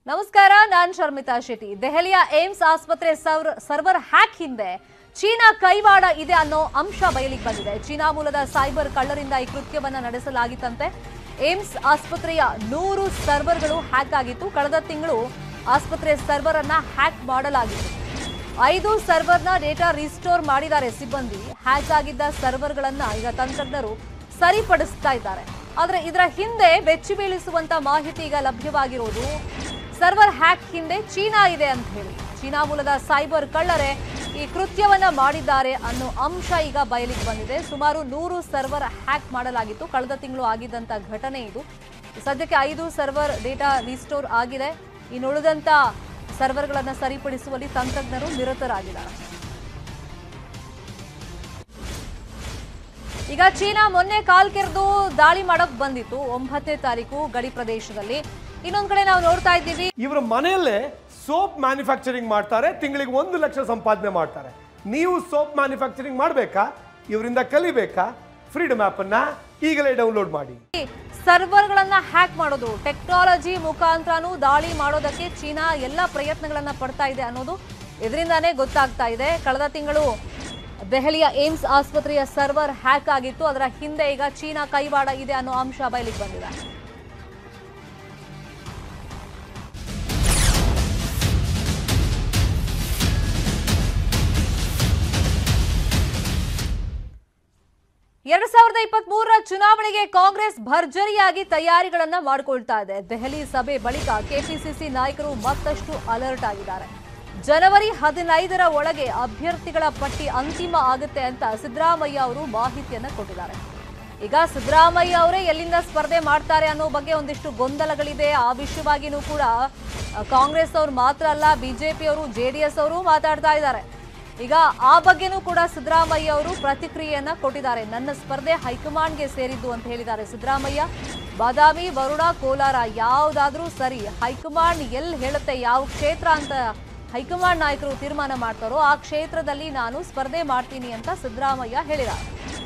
ನಮಸ್ಕಾರ ನಾನ್ ಶರ್ಮಿತಾ ಶೆಟ್ಟಿ ದೆಹಲಿಯ ಏಮ್ಸ್ ಆಸ್ಪತ್ರೆ ಸರ್ವರ್ ಸರ್ವರ್ ಹ್ಯಾಕ್ ಹಿಂದೆ ಚೀನಾ ಕೈವಾಡ ಇದೆ ಅನ್ನೋ ಅಂಶ ಬಯಲಿಗೆ ಬಂದಿದೆ ಚೀನಾ ಮೂಲದ ಸೈಬರ್ ಕಳ್ಳರಿಂದ ಈ ಕೃತ್ಯವನ್ನ ನಡೆಸಲಾಗಿತ್ತಂತೆ ಏಮ್ಸ್ ಆಸ್ಪತ್ರೆಯ ನೂರು ಸರ್ವರ್ಗಳು ಹ್ಯಾಕ್ ಆಗಿತ್ತು ಕಳೆದ ತಿಂಗಳು ಆಸ್ಪತ್ರೆ ಸರ್ವರ್ ಅನ್ನ ಹ್ಯಾಕ್ ಮಾಡಲಾಗಿತ್ತು ಐದು ಸರ್ವರ್ನ ಡೇಟಾ ರಿಸ್ಟೋರ್ ಮಾಡಿದ್ದಾರೆ ಸಿಬ್ಬಂದಿ ಹ್ಯಾಕ್ ಆಗಿದ್ದ ಸರ್ವರ್ಗಳನ್ನ ಈಗ ತಂತ್ರಜ್ಞರು ಸರಿಪಡಿಸ್ತಾ ಇದ್ದಾರೆ ಆದ್ರೆ ಇದರ ಹಿಂದೆ ಬೆಚ್ಚಿ ಬೀಳಿಸುವಂತ ಮಾಹಿತಿ ಈಗ ಲಭ್ಯವಾಗಿರೋದು ಸರ್ವರ್ ಹ್ಯಾಕ್ ಹಿಂದೆ ಚೀನಾ ಇದೆ ಅಂತ ಹೇಳಿ ಚೀನಾ ಮೂಲದ ಸೈಬರ್ ಕಳ್ಳರೇ ಈ ಕೃತ್ಯವನ್ನ ಮಾಡಿದ್ದಾರೆ ಅನ್ನೋ ಅಂಶ ಈಗ ಬಯಲಿಗೆ ಬಂದಿದೆ ಸುಮಾರು ನೂರು ಸರ್ವರ್ ಹ್ಯಾಕ್ ಮಾಡಲಾಗಿತ್ತು ಕಳೆದ ತಿಂಗಳು ಆಗಿದ್ದಂತ ಘಟನೆ ಇದು ಸದ್ಯಕ್ಕೆ ಐದು ಸರ್ವರ್ ಡೇಟಾ ರಿಸ್ಟೋರ್ ಆಗಿದೆ ಇನ್ನುಳಿದಂತ ಸರ್ವರ್ಗಳನ್ನು ಸರಿಪಡಿಸುವಲ್ಲಿ ತಂತ್ರಜ್ಞರು ನಿರತರಾಗಿದ್ದಾರೆ ಈಗ ಚೀನಾ ಮೊನ್ನೆ ಕಾಲ್ ಕೆರೆದು ದಾಳಿ ಮಾಡಕ್ ಬಂದಿತ್ತು ಒಂಬತ್ತನೇ ತಾರೀಕು ಗಡಿ ಪ್ರದೇಶದಲ್ಲಿ ಇನ್ನೊಂದ್ ಕಡೆ ನಾವು ನೋಡ್ತಾ ಇದ್ದೀವಿ ಇವರ ಮನೆಯಲ್ಲೇ ಸೋಪ್ ಮ್ಯಾನುಫ್ಯಾಕ್ಚರಿಂಗ್ ಮಾಡ್ತಾರೆ ತಿಂಗಳಿಗೆ ಒಂದು ಲಕ್ಷ ಸಂಪಾದನೆ ಮಾಡ್ತಾರೆ ನೀವು ಸೋಪ್ ಮ್ಯಾನುಫ್ಯಾಕ್ಚರಿಂಗ್ ಮಾಡಬೇಕಾ ಇವರಿಂದ ಕಲಿಬೇಕಾ ಫ್ರೀಡಮ್ ಅನ್ನ ಈಗಲೇ ಡೌನ್ಲೋಡ್ ಮಾಡಿ ಸರ್ವರ್ಗಳನ್ನ ಹ್ಯಾಕ್ ಮಾಡೋದು ಟೆಕ್ನಾಲಜಿ ಮುಖಾಂತರನೂ ದಾಳಿ ಮಾಡೋದಕ್ಕೆ ಚೀನಾ ಎಲ್ಲ ಪ್ರಯತ್ನಗಳನ್ನ ಪಡ್ತಾ ಇದೆ ಅನ್ನೋದು ಇದರಿಂದಾನೇ ಗೊತ್ತಾಗ್ತಾ ಇದೆ ಕಳೆದ ತಿಂಗಳು ದೆಹಲಿಯ ಏಮ್ಸ್ ಆಸ್ಪತ್ರೆಯ ಸರ್ವರ್ ಹ್ಯಾಕ್ ಆಗಿತ್ತು ಅದರ ಹಿಂದೆ ಈಗ ಚೀನಾ ಕೈವಾಡ ಇದೆ ಅನ್ನೋ ಅಂಶ ಬಯಲಿಗೆ ಬಂದಿದೆ ಎರಡ್ ಸಾವಿರದ ಇಪ್ಪತ್ತ್ ಮೂರರ ಚುನಾವಣೆಗೆ ಕಾಂಗ್ರೆಸ್ ಭರ್ಜರಿಯಾಗಿ ತಯಾರಿಗಳನ್ನ ಮಾಡಿಕೊಳ್ತಾ ಇದೆ ದೆಹಲಿ ಸಭೆ ಬಳಿಕ ಕೆಪಿಸಿಸಿ ನಾಯಕರು ಮತ್ತಷ್ಟು ಅಲರ್ಟ್ ಆಗಿದ್ದಾರೆ ಜನವರಿ ಹದಿನೈದರ ಒಳಗೆ ಅಭ್ಯರ್ಥಿಗಳ ಪಟ್ಟಿ ಅಂತಿಮ ಆಗುತ್ತೆ ಅಂತ ಸಿದ್ದರಾಮಯ್ಯ ಅವರು ಮಾಹಿತಿಯನ್ನ ಕೊಟ್ಟಿದ್ದಾರೆ ಈಗ ಸಿದ್ದರಾಮಯ್ಯ ಅವರೇ ಎಲ್ಲಿಂದ ಸ್ಪರ್ಧೆ ಮಾಡ್ತಾರೆ ಅನ್ನೋ ಬಗ್ಗೆ ಒಂದಿಷ್ಟು ಗೊಂದಲಗಳಿದೆ ಆ ವಿಷಯವಾಗಿನೂ ಕೂಡ ಅಹ್, ಕಾಂಗ್ರೆಸ್ ಅವರು ಮಾತ್ರ ಅಲ್ಲ ಬಿಜೆಪಿ ಅವರು ಜೆಡಿಎಸ್ ಅವರು ಮಾತಾಡ್ತಾ ಇದ್ದಾರೆ ಈಗ ಆ ಬಗ್ಗೆನೂ ಕೂಡ ಸಿದ್ದರಾಮಯ್ಯ ಅವರು ಪ್ರತಿಕ್ರಿಯೆಯನ್ನ ಕೊಟ್ಟಿದ್ದಾರೆ ನನ್ನ ಸ್ಪರ್ಧೆ ಹೈಕಮಾಂಡ್ಗೆ ಸೇರಿದ್ದು ಅಂತ ಹೇಳಿದ್ದಾರೆ ಸಿದ್ದರಾಮಯ್ಯ ಬಾದಾಮಿ ವರುಣ ಕೋಲಾರ ಯಾವುದಾದ್ರೂ ಸರಿ ಹೈಕಮಾಂಡ್ ಎಲ್ಲಿ ಹೇಳುತ್ತೆ ಯಾವ ಕ್ಷೇತ್ರ ಅಂತ ಹೈಕಮಾಂಡ್ ನಾಯಕರು ತೀರ್ಮಾನ ಮಾಡ್ತಾರೋ ಆ ಕ್ಷೇತ್ರದಲ್ಲಿ ನಾನು ಸ್ಪರ್ಧೆ ಮಾಡ್ತೀನಿ ಅಂತ ಸಿದ್ದರಾಮಯ್ಯ ಹೇಳಿದ್ದಾರೆ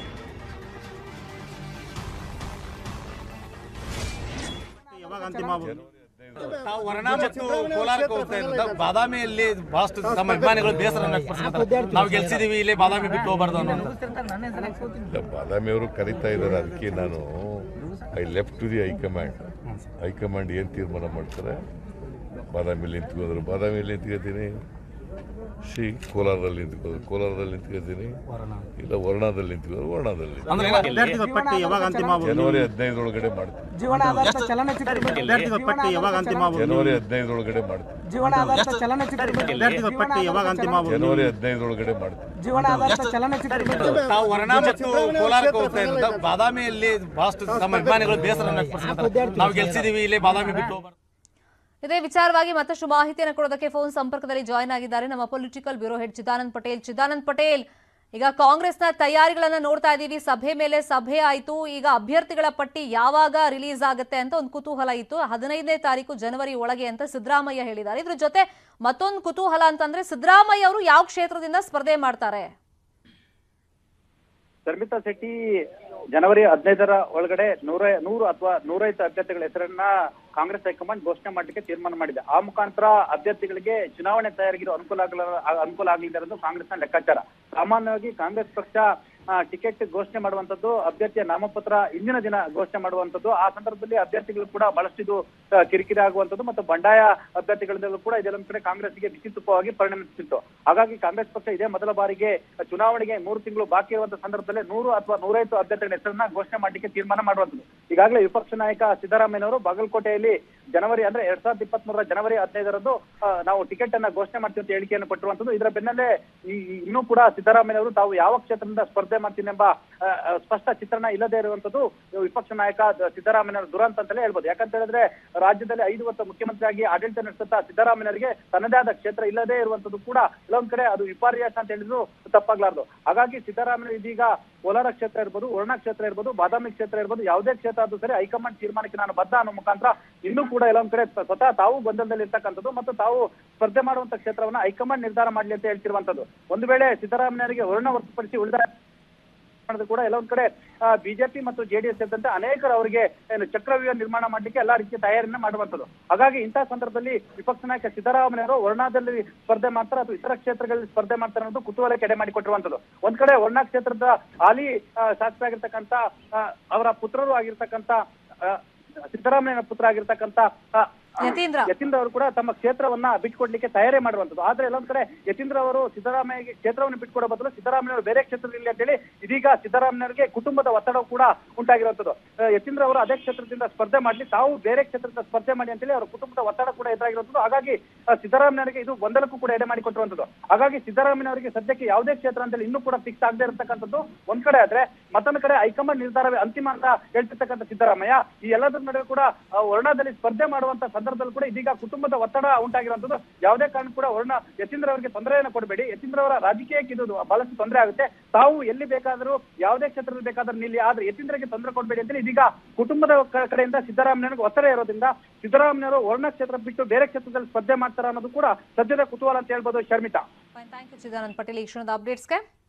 ಯಾವಾಗ ಅಂತಿಮ ಆಗ್ಬೋದು? ತಾವು ವರ್ಣ ಮತ್ತು ಕೋಲಾರಕ್ಕೆ ಹೋಗ್ತಾ ಇದ್ದ ಬಾದಾಮಿಯಲ್ಲಿ ಬಹಳಷ್ಟು ತಮ್ಮ ಅಭಿಮಾನಿಗಳು ಬೇಸರ ವ್ಯಕ್ತಪಡಿಸ್ತಾರೆ ನಾವು ಗೆಲ್ಸಿದೀವಿ ಇಲ್ಲಿ ಬಾದಾಮಿ ಬಿಟ್ಟು ಹೋಗ್ಬಾರ್ದು ಅನ್ನೋದು ಇಲ್ಲ, ಬಾದಾಮಿಯವರು ಕರೀತಾ ಇದ್ದಾರೆ ಅದಕ್ಕೆ ನಾನು I left to the high command high command ಏನು ತೀರ್ಮಾನ ಮಾಡ್ತಾರೆ ಬಾದಾಮಿಯಲ್ಲಿ ನಿಂತ್ಕೊಂಡ್ರು ಬಾದಾಮಿಯಲ್ಲಿ ನಿಂತ್ಕೋತೀನಿ ಶ್ರೀ ಕೋಲಾರದಲ್ಲಿ ನಿಂತ್ಕೋದ್ರು ಕೋಲಾರದಲ್ಲಿ ನಿಂತ್ಕೋತೀನಿ ಇಲ್ಲ ವರ್ಣದಲ್ಲಿ ನಿಂತ್ಕೊಂಡ್ರು ವರ್ಣದಲ್ಲಿ ಅಂದ್ರೆ ಏನಾಗಿಲ್ಲ ಅಭ್ಯರ್ಥಿಗಳ ಪಟ್ಟಿ ಯಾವಾಗ ಅಂತಿಮ ಆಗ್ಬೋದು? ಜನವರಿ ಹದಿನೈದರೊಳಗಡೆ ಮಾಡ್ತೀನಿ ಜೀವನಾಧಾರಿತ ಚಲನಚಿತ್ರ ಅಭ್ಯರ್ಥಿಗಳ ಪಟ್ಟಿ ಯಾವಾಗ ಅಂತಿಮ ಆಗ್ಬೋದು? ಜನವರಿ ಹದಿನೈದರೊಳಗಡೆ ಮಾಡ್ತೀನಿ ಜೀವನಾಧಾರಿತ ಚಲನಚಿತ್ರ ಅಭ್ಯರ್ಥಿಗಳ ಪಟ್ಟಿ ಯಾವಾಗ ಅಂತಿಮ ಆಗ್ಬೋದು? ಜನವರಿ ಹದಿನೈದರೊಳಗಡೆ ಮಾಡ್ತೀನಿ ಜೀವನಾಧಾರಿತ ಚಲನಚಿತ್ರ ತಾವು ವರ್ಣ ಮತ್ತು ಕೋಲಾರಕ್ಕೆ ಹೋಗ್ತಾ ಇದ್ದ ಬಾದಾಮಿಯಲ್ಲಿ ಬಹಳಷ್ಟು ತಮ್ಮ ಅಭಿಮಾನಿಗಳು ಬೇಸರ ವ್ಯಕ್ತಪಡಿಸ್ತಾರೆ ನಾವು ಗೆಲ್ಸಿದೀವಿ ಇಲ್ಲಿ ಬಾದಾಮಿ ಬಿಟ್ಟು ಹೋಗ್ಬಾರ್ದು ಇದೇ ವಿಚಾರವಾಗಿ ಮತ್ತಷ್ಟು ಮಾಹಿತಿಯನ್ನು ಕೊಡೋದಕ್ಕೆ ಫೋನ್ ಸಂಪರ್ಕದಲ್ಲಿ ಜಾಯ್ನ್ ಆಗಿದ್ದಾರೆ ನಮ್ಮ political bureau head Chidanand Patel Chidanand Patel ಈಗ ಕಾಂಗ್ರೆಸ್ನ ತಯಾರಿಗಳನ್ನ ನೋಡ್ತಾ ಇದ್ದೀವಿ ಸಭೆ ಮೇಲೆ ಸಭೆ ಆಯಿತು ಈಗ ಅಭ್ಯರ್ಥಿಗಳ ಪಟ್ಟಿ ಯಾವಾಗ ರಿಲೀಸ್ ಆಗುತ್ತೆ ಅಂತ ಒಂದು ಕುತೂಹಲ ಇತ್ತು ಹದಿನೈದನೇ ತಾರೀಕು ಜನವರಿ ಒಳಗೆ ಅಂತ ಸಿದ್ದರಾಮಯ್ಯ ಹೇಳಿದ್ದಾರೆ ಇದ್ರ ಜೊತೆ ಮತ್ತೊಂದು ಕುತೂಹಲ ಅಂತಂದ್ರೆ ಸಿದ್ದರಾಮಯ್ಯ ಅವರು ಯಾವ ಕ್ಷೇತ್ರದಿಂದ ಸ್ಪರ್ಧೆ ಮಾಡ್ತಾರೆ ಶರ್ಮಿತಾ ಶೆಟ್ಟಿ ಜನವರಿ ಹದಿನೈದರ ಒಳಗಡೆ ನೂರ ನೂರು ಅಥವಾ ನೂರೈದು ಅಭ್ಯರ್ಥಿಗಳ ಹೆಸರನ್ನ ಕಾಂಗ್ರೆಸ್ ಹೈಕಮಾಂಡ್ ಘೋಷಣೆ ಮಾಡಲಿಕ್ಕೆ ತೀರ್ಮಾನ ಮಾಡಿದೆ ಆ ಮುಖಾಂತರ ಅಭ್ಯರ್ಥಿಗಳಿಗೆ ಚುನಾವಣೆ ತಯಾರಿಗಿರೋ ಅನುಕೂಲ ಆಗಲ ಅನುಕೂಲ ಆಗಲಿದೆ ಅನ್ನೋದು ಕಾಂಗ್ರೆಸ್ನ ಲೆಕ್ಕಾಚಾರ ಸಾಮಾನ್ಯವಾಗಿ ಕಾಂಗ್ರೆಸ್ ಪಕ್ಷ ಆ, ಟಿಕೆಟ್ ಘೋಷಣೆ ಮಾಡುವಂತದ್ದು ಅಭ್ಯರ್ಥಿಯ ನಾಮಪತ್ರ ಇಂದಿನ ದಿನ ಘೋಷಣೆ ಮಾಡುವಂತದ್ದು ಆ ಸಂದರ್ಭದಲ್ಲಿ ಅಭ್ಯರ್ಥಿಗಳು ಕೂಡ ಬಹಳಷ್ಟು ಇದು ಆ, ಕಿರಿಕಿರಿ ಆಗುವಂತದ್ದು ಮತ್ತು ಬಂಡಾಯ ಅಭ್ಯರ್ಥಿಗಳಿಂದಲೂ ಕೂಡ ಇದೆಲ್ಲೊಂದ್ ಕಡೆ ಕಾಂಗ್ರೆಸ್ಗೆ ಬಿಸಿ ತುಪ್ಪವಾಗಿ ಪರಿಣಮಿಸುತ್ತಿತ್ತು ಹಾಗಾಗಿ ಕಾಂಗ್ರೆಸ್ ಪಕ್ಷ ಇದೇ ಮೊದಲ ಬಾರಿಗೆ ಚುನಾವಣೆಗೆ ಮೂರು ತಿಂಗಳು ಬಾಕಿ ಇರುವಂತ ಸಂದರ್ಭದಲ್ಲಿ ನೂರು ಅಥವಾ ನೂರೈವತ್ತು ಅಭ್ಯರ್ಥಿಗಳ ಹೆಸರನ್ನ ಘೋಷಣೆ ಮಾಡಲಿಕ್ಕೆ ತೀರ್ಮಾನ ಮಾಡುವಂತದ್ದು ಈಗಾಗಲೇ ವಿಪಕ್ಷ ನಾಯಕ ಸಿದ್ದರಾಮಯ್ಯನವರು ಬಾಗಲಕೋಟೆಯಲ್ಲಿ ಜನವರಿ ಅಂದ್ರೆ ಎರಡ್ ಸಾವಿರದ ಇಪ್ಪತ್ತ್ ಮೂರರ ಜನವರಿ ಹದಿನೈದರಂದು ಆ, ನಾವು ಟಿಕೆಟ್ ಅನ್ನ ಘೋಷಣೆ ಮಾಡ್ತೀವಿ ಅಂತ ಹೇಳಿಕೆಯನ್ನು ಕೊಟ್ಟಿರುವಂತದ್ದು ಇದರ ಬೆನ್ನಲ್ಲೇ ಈ ಈ- ಇನ್ನೂ ಕೂಡ ಸಿದ್ದರಾಮಯ್ಯನವರು ತಾವು ಯಾವ ಕ್ಷೇತ್ರದಿಂದ ಸ್ಪರ್ಧೆ ಮಾಡ್ತೀನಿ ಎಂಬ ಆ, ಆ, ಸ್ಪಷ್ಟ ಚಿತ್ರಣ ಇಲ್ಲದೆ ಇರುವಂತದ್ದು ವಿಪಕ್ಷ ನಾಯಕ ದ- ಸಿದ್ದರಾಮಯ್ಯನವರ ದುರಂತ ಅಂತಲೇ ಹೇಳ್ಬೋದು ಯಾಕಂತ ಹೇಳಿದ್ರೆ ರಾಜ್ಯದಲ್ಲಿ ಐದು ವರ್ಷ ಮುಖ್ಯಮಂತ್ರಿಯಾಗಿ ಆಡಳಿತ ನಡೆಸುತ್ತಾ ಸಿದ್ದರಾಮಯ್ಯನವರಿಗೆ ತನ್ನದೇ ಆದ ಕ್ಷೇತ್ರ ಇಲ್ಲದೆ ಇರುವಂತದ್ದು ಕೂಡ ಕೆಲವೊಂದ್ ಕಡೆ ಅದು ವಿಪರ್ಯಾಸ ಅಂತ ಹೇಳಿದ್ರು ತಪ್ಪಾಗ್ಲಾರ್ದು ಹಾಗಾಗಿ ಸಿದ್ದರಾಮಯ್ಯ ಇದೀಗ ಕೋಲಾರ ಕ್ಷೇತ್ರ ಇರ್ಬೋದು ವರ್ಣ ಕ್ಷೇತ್ರ ಇರ್ಬೋದು ಬಾದಾಮಿ ಕ್ಷೇತ್ರ ಇರ್ಬೋದು ಯಾವುದೇ ಕ್ಷೇತ್ರ ಆದ್ರೂ ಸರಿ ಹೈಕಮಾಂಡ್ ತೀರ್ಮಾನಕ್ಕೆ ನಾನು ಬದ್ಧ ಅನ್ನೋ ಮುಖಾಂತರ ಇನ್ನೂ ಕೂಡ ಎಲ್ಲೊಂದ್ ಕಡೆ ಸ್ವತಃ ತಾವು ಗೊಂದಲದಲ್ಲಿ ಇರ್ತಕ್ಕಂಥದ್ದು ಮತ್ತು ತಾವು ಸ್ಪರ್ಧೆ ಮಾಡುವಂತ ಕ್ಷೇತ್ರವನ್ನ ಹೈಕಮಾಂಡ್ ನಿರ್ಧಾರ ಮಾಡ್ಲಿ ಅಂತ ಹೇಳ್ತಿರುವಂತದ್ದು ಒಂದು ವೇಳೆ ಸಿದ್ದರಾಮಯ್ಯರಿಗೆ ವರ್ಣ ಹೊರತುಪಡಿಸಿ ಉಳಿದ ಮಾಡಿದ್ರು ಕೂಡ ಎಲ್ಲೊಂದ್ ಕಡೆ ಬಿಜೆಪಿ ಮತ್ತು ಜೆಡಿಎಸ್ ಸೇರಿದಂತೆ ಅನೇಕರು ಅವರಿಗೆ ಏನು ಚಕ್ರವ್ಯೂಹ ನಿರ್ಮಾಣ ಮಾಡ್ಲಿಕ್ಕೆ ಎಲ್ಲಾ ರೀತಿಯ ತಯಾರಿಯನ್ನ ಮಾಡುವಂತದ್ದು ಹಾಗಾಗಿ ಇಂತಹ ಸಂದರ್ಭದಲ್ಲಿ ವಿಪಕ್ಷ ನಾಯಕ ಸಿದ್ದರಾಮಯ್ಯವರು ವರ್ಣಾದಲ್ಲಿ ಸ್ಪರ್ಧೆ ಮಾಡ್ತಾರೆ ಅಥವಾ ಇತರ ಕ್ಷೇತ್ರಗಳಲ್ಲಿ ಸ್ಪರ್ಧೆ ಮಾಡ್ತಾರೆ ಅನ್ನೋದು ಕುತೂಹಲ ಕೆಡೆ ಮಾಡಿಕೊಟ್ಟಿರುವಂತದ್ದು ಒಂದ್ ಕಡೆ ವರ್ಣಾ ಕ್ಷೇತ್ರದ ಹಾಲಿ ಆ, ಶಾಸಕರಾಗಿರ್ತಕ್ಕಂಥ ಆ, ಅವರ ಪುತ್ರರು ಆಗಿರ್ತಕ್ಕಂಥ ಆ, ಸಿದ್ದರಾಮಯ್ಯನ ಪುತ್ರ ಆಗಿರ್ತಕ್ಕಂಥ ಆ, ಆ, ಯತೀಂದ್ರ. ಯತೀಂದ್ರ ಅವರು ಕೂಡ ತಮ್ಮ ಕ್ಷೇತ್ರವನ್ನ ಬಿಟ್ಕೊಡ್ಲಿಕ್ಕೆ ತಯಾರಿ ಮಾಡುವಂತದ್ದು ಆದ್ರೆ ಎಲ್ಲೊಂದ್ ಕಡೆ ಯತೀಂದ್ರ ಅವರು ಸಿದ್ದರಾಮಯ್ಯಗೆ ಕ್ಷೇತ್ರವನ್ನು ಬಿಟ್ಕೊಡೋ ಬದಲು ಸಿದ್ದರಾಮಯ್ಯ ಅವರು ಬೇರೆ ಕ್ಷೇತ್ರದಲ್ಲಿ ಅಂತೇಳಿ ಇದೀಗ ಸಿದ್ದರಾಮಯ್ಯವರಿಗೆ ಕುಟುಂಬದ ಒತ್ತಡ ಕೂಡ ಉಂಟಾಗಿರುವಂತದ್ದು ಆ, ಯತೀಂದ್ರ ಅವರು ಅದೇ ಕ್ಷೇತ್ರದಿಂದ ಸ್ಪರ್ಧೆ ಮಾಡ್ಲಿ ತಾವು ಬೇರೆ ಕ್ಷೇತ್ರದಿಂದ ಸ್ಪರ್ಧೆ ಮಾಡಿ ಅಂತೇಳಿ ಅವರ ಕುಟುಂಬದ ಒತ್ತಡ ಕೂಡ ಎದುರಾಗಿರುವಂತದ್ದು ಹಾಗಾಗಿ ಆ, ಸಿದ್ದರಾಮಯ್ಯವರಿಗೆ ಇದು ಗೊಂದಲಕ್ಕೂ ಕೂಡ ಎಡೆ ಮಾಡಿಕೊಟ್ಟಿರುವಂತದ್ದು ಹಾಗಾಗಿ ಸಿದ್ದರಾಮಯ್ಯವರಿಗೆ ಸದ್ಯಕ್ಕೆ ಯಾವುದೇ ಕ್ಷೇತ್ರ ಅಂತೇಳಿ ಇನ್ನೂ ಕೂಡ ಫಿಕ್ಸ್ ಆಗದೆ ಇರತಕ್ಕಂಥದ್ದು ಒಂದ್ ಕಡೆ ಆದ್ರೆ ಮತ್ತೊಂದ್ ಕಡೆ ಹೈಕಮಾಂಡ್ ನಿರ್ಧಾರವೇ ಅಂತಿಮ ಅಂತ ಹೇಳ್ತಿರ್ತಕ್ಕಂಥ ಸಿದ್ದರಾಮಯ್ಯ ಈ ಎಲ್ಲದರ ನಡುವೆ ಕೂಡ ಆ, ವರ್ಣದಲ್ಲಿ ಸ್ಪರ್ಧೆ ಮಾಡುವಂತ ಸಂದರ್ಭದಲ್ಲಿ ಕೂಡ ಇದೀಗ ಕುಟುಂಬದ ಒತ್ತಡ ಉಂಟಾಗಿರುವಂತದ್ದು ಯಾವುದೇ ಕಾರಣ ಕೂಡ ವರ್ಣ ಯತೀಂದ್ರ ಅವರಿಗೆ ತೊಂದರೆಯನ್ನು ಕೊಡಬೇಡಿ ಯತೀಂದ್ರ ಅವರ ರಾಜಕೀಯಕ್ಕೆ ಇದು ಬಹಳಷ್ಟು ತೊಂದರೆ ಆಗುತ್ತೆ ತಾವು ಎಲ್ಲಿ ಬೇಕಾದರೂ ಯಾವುದೇ ಕ್ಷೇತ್ರದಲ್ಲಿ ಬೇಕಾದ್ರೂ ನಿಲ್ಲಿ ಆದ್ರೆ ಯತೀಂದ್ರಗೆ ತೊಂದರೆ ಕೊಡಬೇಡಿ ಅಂತ ಇದೀಗ ಕುಟುಂಬದ ಕ- ಕಡೆಯಿಂದ ಸಿದ್ದರಾಮಯ್ಯನಿಗೆ ಒತ್ತಡ ಇರೋದ್ರಿಂದ ಸಿದ್ದರಾಮಯ್ಯವರು ವರ್ಣ ಕ್ಷೇತ್ರ ಬಿಟ್ಟು ಬೇರೆ ಕ್ಷೇತ್ರದಲ್ಲಿ ಸ್ಪರ್ಧೆ ಮಾಡ್ತಾರೆ ಅನ್ನೋದು ಕೂಡ ಸದ್ಯದ ಕುತೂಹಲ ಅಂತ ಹೇಳ್ಬೋದು ಶರ್ಮಿತಾ ಥ್ಯಾಂಕ್ ಯು ಚಿದಾನಂದ್ ಪಟೇಲ್ ಈ ಕ್ಷಣದ ಅಪ್ಡೇಟ್ಸ್ಗೆ